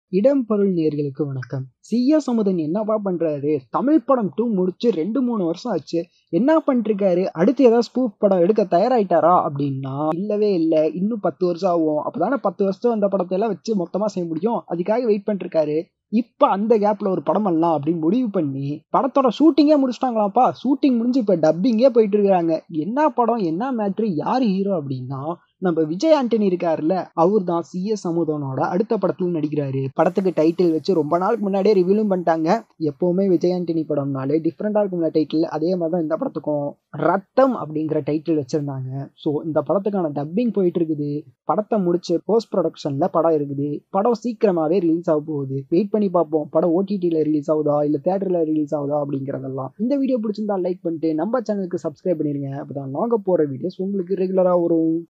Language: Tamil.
இடம் பொருள் நேர்களுக்கு வணக்கம் சிஎஸ் அமுதன் என்னவா பண்றாரு தமிழ் படம் டூ முடிச்சு ரெண்டு மூணு வருஷம் ஆச்சு என்ன பண்ணிருக்காரு அடுத்து ஏதாவது ஸ்பூப் படம் எடுக்க தயாராயிட்டாரா அப்படின்னா இல்லவே இல்லை இன்னும் பத்து வருஷம் ஆகும் அப்பதானே பத்து வருஷம் அந்த படத்தை எல்லாம் வச்சு மொத்தமா செய்ய முடியும் அதுக்காக வெயிட் பண்ணிருக்காரு இப்ப அந்த கேப்ல ஒரு படம் பண்ணலாம் அப்படின்னு முடிவு பண்ணி படத்தோட ஷூட்டிங்கே முடிச்சிட்டாங்களாப்பா ஷூட்டிங் முடிஞ்சு இப்ப டப்பிங்கே போயிட்டு இருக்காங்க என்ன படம் என்ன மேட்ரு யார் ஹீரோ அப்படின்னா நம்ம விஜய் ஆண்டனி இருக்காருல்ல அவர் தான் சிஎஸ் அமுதனோட அடுத்த படத்துல நடிக்கிறாரு படத்துக்கு டைட்டில் வச்சு ரொம்ப நாளுக்கு முன்னாடியே ரிவீலும் பண்ணிட்டாங்க எப்பவுமே விஜய் ஆண்டனி படம்னாலே டிஃப்ரெண்டா இருக்கும்ல டைட்டில் அதே மாதிரி தான் இந்த படத்துக்கும் ரத்தம் அப்படிங்கிற டைட்டில் வச்சிருந்தாங்க ஸோ இந்த படத்துக்கான டப்பிங் போயிட்டு இருக்குது படத்தை முடிச்சு போஸ்ட் ப்ரொடக்ஷன்ல படம் இருக்குது படம் சீக்கிரமாவே ரிலீஸ் ஆக போகுது வெயிட் பண்ணி பார்ப்போம் படம் ஓடிடியில் ரிலீஸ் ஆகுதா இல்லை தேட்டரில் ரிலீஸ் ஆகுதா அப்படிங்கிறதெல்லாம் இந்த வீடியோ பிடிச்சிருந்தா லைக் பண்ணிட்டு நம்ம சேனலுக்கு சப்ஸ்கிரைப் பண்ணிருங்க அப்பதான் நாங்கள் போகிற வீடியோஸ் உங்களுக்கு ரெகுலராக வரும்